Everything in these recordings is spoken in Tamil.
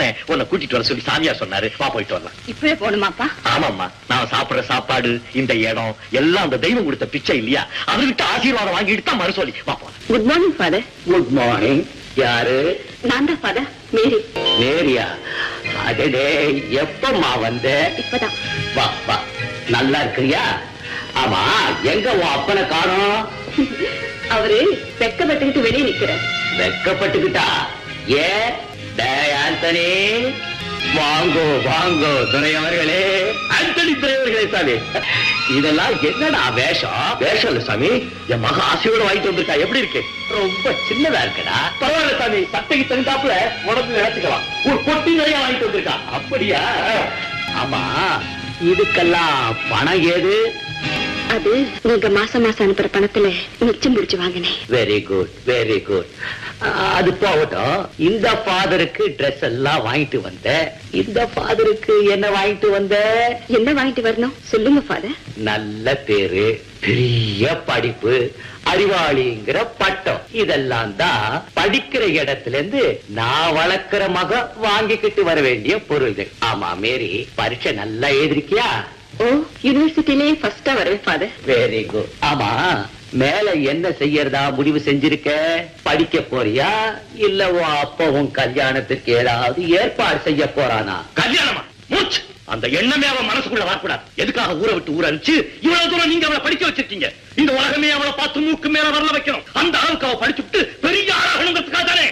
உடனே உன்னை கூட்டிட்டு வர சொல்லி சாமியார் சொன்னாரு வா போயிட்டு வரலாம் இப்பவே போகணுமாப்பா ஆமாம்மா நான் சாப்பிடுற சாப்பாடு இந்த இடம் எல்லாம் அந்த தெய்வம் கொடுத்த பிச்சை இல்லையா அவர்கிட்ட ஆசீர்வாதம் வாங்கிட்டு தான் மறு சொல்லி வா போலாம் good morning father good morning யாரு நான் தான் ஃபாதர் மேரி மேரியா அடடே எப்பம்மா வந்த இப்பதான் வா வா நல்லா இருக்கிறியா ஆமா எங்க உன் அப்பனை காணோம் அவரு வெக்கப்பட்டுக்கிட்டு வெளியே நிக்கிறார் வெக்கப்பட்டுக்கிட்டா ஏ டேய் ஆண்டனி வாங்கோ வாங்கோ துணையவர்களே ஆண்டனி துணையவர்களே சாமி இதெல்லாம் என்னடா வேஷம் வேஷம் இல்ல சாமி என் மக ஆசையோட வாங்கிட்டு வந்திருக்கா எப்படி இருக்கு ரொம்ப சின்னதா இருக்குடா பரவாயில்ல சாமி சட்டைக்கு தகுந்தாப்புல உடம்பு நினைச்சுக்கலாம் ஒரு பொட்டி நிறைய வாங்கிட்டு வந்திருக்கா அப்படியா ஆமா இதுக்கெல்லாம் பணம் ஏது அது நீங்க மாசம் மாசம் அனுப்புற பணத்துல மிச்சம் பிடிச்சு வாங்கினேன் வெரி குட் வெரி குட் அது போகட்டும் இந்த ஃபாதருக்கு Dress எல்லாம் வாங்கிட்டு வந்த இந்த ஃபாதருக்கு என்ன வாங்கிட்டு வந்த என்ன வாங்கிட்டு வரணும் சொல்லுங்க ஃபாதர் நல்ல பேரு பெரிய படிப்பு அறிவாளிங்கிற பட்டம் இதெல்லாம் தான் படிக்கிற இடத்துல இருந்து நான் வளர்க்கிற மக வாங்கிக்கிட்டு வர வேண்டிய பொருள்கள் ஆமா மேரி பரீட்சை நல்லா எழுதிருக்கியா ஓ யூனிவர்சிட்டிலேயே ஃபர்ஸ்டா வருவேன் ஃபாதர் வெரி குட் ஆமா மேல என்ன செய்யறதா முடிவு செஞ்சிருக்க படிக்க போறியா இல்ல உன் அப்பா உன் கல்யாணத்துக்கு ஏதாவது ஏற்பாடு செய்ய போறானா கல்யாணமா மூச்சு அந்த எண்ணமே அவன் மனசுக்குள்ள வரக்கூடாது எதுக்காக ஊரை விட்டு ஊர அனுப்பிச்சு இவ்வளவு தூரம் நீங்க அவளை படிக்க வச்சிருக்கீங்க இந்த உலகமே அவளை பார்த்து மூக்கு மேல வரல வைக்கணும் அந்த அளவுக்கு அவ படிச்சுட்டு பெரிய ஆளாகணுங்கிறதுக்காக தானே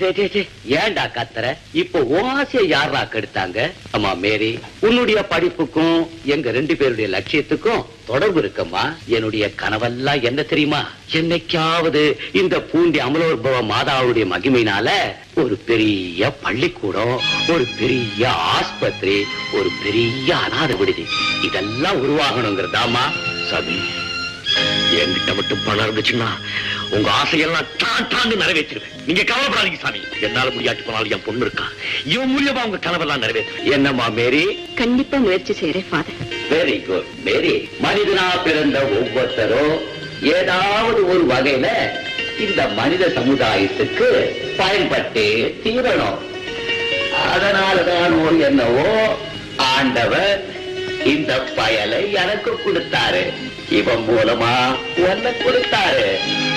ஏன்டா கத்துற இப்போ ஓசிய யாரா கெடுத்தாங்க அம்மா மேரி உன்னுடைய படிப்புக்கும் எங்க ரெண்டு பேருடைய லட்சியத்துக்கும் தொடர்பு இருக்கம்மா என்னுடைய கனவெல்லாம் என்ன தெரியுமா என்னைக்காவது இந்த பூண்டி அமலோற்பவ மாதாவுடைய மகிமையினால ஒரு பெரிய பள்ளிக்கூடம் ஒரு பெரிய ஆஸ்பத்திரி ஒரு பெரிய அநாத விடுதி இதெல்லாம் உருவாகணுங்கிறதாமா சாமி என்கிட்ட மட்டும் பணம் இருந்துச்சுன்னா உங்க ஆசையெல்லாம் தான் தாண்டு நிறைவேற்றிடுவேன் நீங்க கவலைப்படாதீங்க சாமி என்னால முடியாட்டி போனாலும் என் பொண்ணு இருக்கா இவன் மூலியமா உங்க கனவெல்லாம் நிறைவேற்று என்னம்மா மேரி கண்டிப்பா முயற்சி செய்யறேன் ஃபாதர் வெரி குட் வெரி மனிதனா பிறந்த ஒவ்வொருத்தரும் ஏதாவது ஒரு வகையில இந்த மனித சமுதாயத்துக்கு பயன்பட்டே தீரணும் அதனாலதான் ஒரு என்னவோ ஆண்டவர் இந்த பயலை எனக்கு கொடுத்தாரு இவன் மூலமா உன்னை கொடுத்தாரு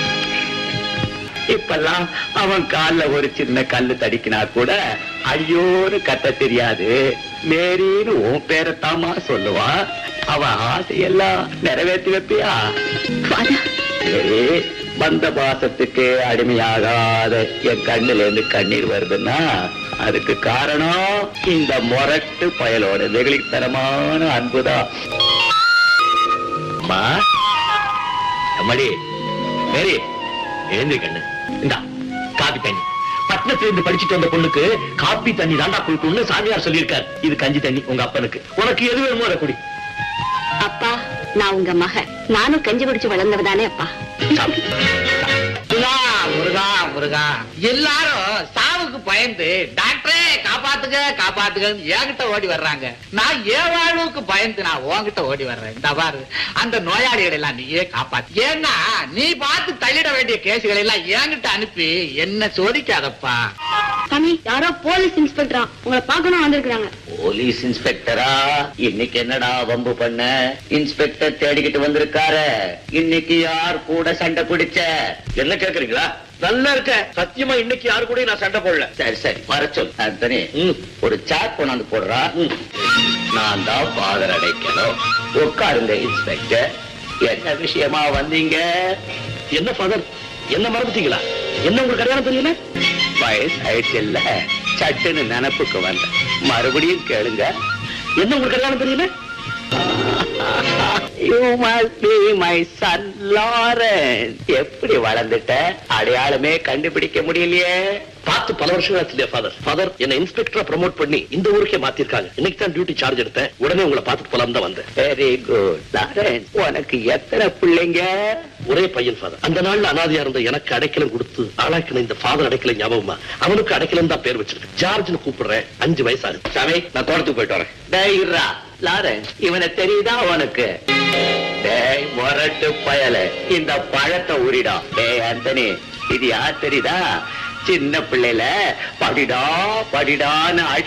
இப்பெல்லாம் அவன் கால்ல ஒரு சின்ன கல்லு தடிக்கினா கூட ஐயோன்னு கத்த தெரியாது மேரின்னு உன் பேரத்தாமா சொல்லுவான் அவன் ஆசையெல்லாம் நிறைவேற்றி வைப்பியா ஃபாதர் சரி, வந்த பாசத்துக்கு அடிமையாகாத என் கண்ணுல இருந்து கண்ணீர் வருதுன்னா அதுக்கு காரணம் இந்த மொரட்டு பயலோட வெகுளித்தனமான அன்புதான் அம்மா அம்மாடி சரி எழுந்து கண்ணு இந்தா காபி தண்ணி பட்டணத்துல இருந்து படிச்சுட்டு வந்த பொண்ணுக்கு காப்பி தண்ணி தாண்டா குடுக்கணும்னு சாமியார் சொல்லியிருக்காரு இது கஞ்சி தண்ணி உங்க அப்பனுக்கு உனக்கு எது வேணுமோ அதை குடி அப்பா நான் உங்க மக நானும் கஞ்சி குடிச்சு வளர்ந்தவ தானே அப்பா சாப்பிடு. முருகா முருகா முருகா எல்லாரும் சாவுக்கு பயந்து டாக்டரே காப்பாத்துங்க காப்பாத்துங்கன்னு என்கிட்ட ஓடி வர்றாங்க நான் என் வாழ்வுக்கு பயந்து நான் உன்கிட்ட ஓடி வர்றேன் இந்த பாரு அந்த நோயாளிகளை எல்லாம் நீயே காப்பாத்து ஏன்னா நீ பார்த்து தள்ளிட வேண்டிய கேசுகளை எல்லாம் என்கிட்ட அனுப்பி என்ன சோதிக்காதப்பா சாமி யாரோ போலீஸ் இன்ஸ்பெக்டரா உங்களை பார்க்கணும் வந்திருக்காங்க போலீஸ் இன்ஸ்பெக்டரா இன்னைக்கு என்னடா வம்பு பண்ண இன்ஸ்பெக்டர் தேடிக்கிட்டு வந்திருக்காரு இன்னைக்கு யார் கூட சண்டை பிடிச்ச என்ன கேக்குறீங்களா நல்லா இருக்க சத்தியமா இன்னைக்கு யாரு கூட நான் சண்டை போடல சரி சரி வர சொல் அத்தனே ஒரு சாட் கொண்டாந்து போடுறா நான் தான் ஃபாதர் அடைக்கணும் உட்காருங்க இன்ஸ்பெக்டர் என்ன விஷயமா வந்தீங்க என்ன ஃபாதர் என்ன மறந்துட்டீங்களா என்ன உங்களுக்கு கல்யாணம் தெரியல வயசு ஆயிடுச்சு இல்ல சட்டுன்னு நினப்புக்கு வந்த மறுபடியும் கேளுங்க என்ன உங்களுக்கு கல்யாணம் தெரியல you must be my son Lauren எப்படி வளர்ந்துட்ட அடையாளமே கண்டுபிடிக்க முடியலையே பார்த்து பல வருஷம் ஆச்சு இல்லையா ஃபாதர் ஃபாதர் என்ன இன்ஸ்பெக்டரா ப்ரமோட் பண்ணி இந்த ஊருக்கே மாத்திருக்காங்க இன்னைக்கு தான் டியூட்டி சார்ஜ் எடுத்தேன் உடனே உங்களை பார்த்துட்டு போலாம் தான் வந்தேன் வெரி குட் லாரன் உனக்கு எத்தனை பிள்ளைங்க ஒரே பையன் ஃபாதர் அந்த நாள்ல அனாதையா இருந்த எனக்கு அடைக்கலம் கொடுத்து ஆளாக்கின இந்த ஃபாதர் அடைக்கலம் ஞாபகமா அவனுக்கு அடைக்கலம் தான் பேர் வச்சிருக்கு ஜார்ஜ்னு கூப்பிடுறேன் அஞ்சு வயசாகுது சாமி நான் தோட்டத்துக்கு போயிட்டு வரேன் டேய் இருடா லாரன்ஸ் இவனை தெரியுதா உனக்கு டேய் மொரட்டு பயல இந்த பழத்தை உரிடா டேய் அந்தனி இது யார் தெரியுதா சின்ன பிள்ளைல படிடா படிடான்னு